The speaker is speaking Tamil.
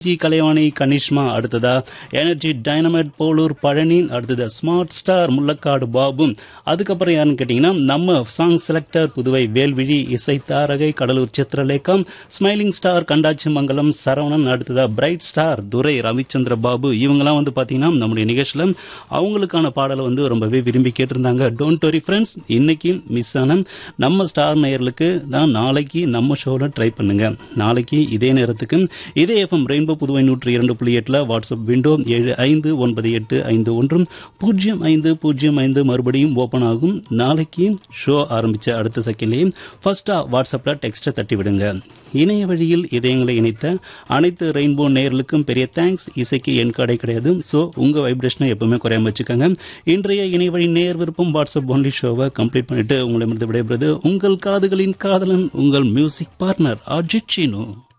ஜி கலைவாணி கனிஷ்மா அடுத்ததா எனர்ஜி டைனமைட் போலூர் பழனி அடுத்ததா ஸ்மார்ட் ஸ்டார் முள்ளக்காடு பாபு அதுக்கப்புறம் யாருன்னு கேட்டீங்கன்னா நம்ம சாங் செலக்டர் புதுவை வேல்விழி இசை தாரகை கடலூர் சித்திரலேகம் ஸ்மைலிங் ஸ்டார் கண்டாச்சி மங்கலம் சரவணன் அடுத்ததா பிரைட் ஸ்டார் துரை ரவிச்சந்திர பாபு இவங்கெல்லாம் வந்து பாத்தீங்கன்னா நம்முடைய நிகழ்ச்சியில அவங்களுக்கான பாடலை வந்து ரொம்பவே விரும்பி கேட்டிருந்தாங்க டோன்ட் வரி ஃப்ரெண்ட்ஸ் இன்னைக்கு மிஸ் ஆன நம்ம ஸ்டார் நேயர்களுக்கு தான் நாளைக்கு நம்ம ஷோவில் ட்ரை பண்ணுங்க நாளைக்கு இதே நேரத்துக்கு இதே எஃப்எம் ரெயின்போ புதுவை நூற்றி இரண்டு புள்ளி எட்டில் வாட்ஸ்அப் விண்டோ ஏழு ஐந்து ஒன்பது எட்டு ஐந்து ஒன்றும் பூஜ்ஜியம் ஐந்து பூஜ்ஜியம் ஐந்து மறுபடியும் ஓப்பன் ஆகும் நாளைக்கு ஷோ ஆரம்பிச்ச அடுத்த செகண்ட்லேயே ஃபர்ஸ்டா வாட்ஸ்அப்பில் டெக்ஸ்ட்டை தட்டி விடுங்க இணைய வழியில் இதயங்களை இணைத்த அனைத்து ரெயின்போ நேயர்களுக்கும் பெரிய தேங்க்ஸ் இசைக்கு என் கடை கிடையாது ஸோ உங்கள் வைப்ரேஷனை எப்பவுமே குறையாம வச்சுக்கோங்க இன்றைய இணைய வழி நேர் விருப்பம் வாட்ஸ்அப் ஒன்லி ஷோவை கம்ப்ளீட் பண்ணிட்டு உங்களிடமிருந்து விடைபெறுவது உங்கள் காதுகளின் காதலன் உங்கள் மியூசிக் பார்ட்னர் அஜித் சீனு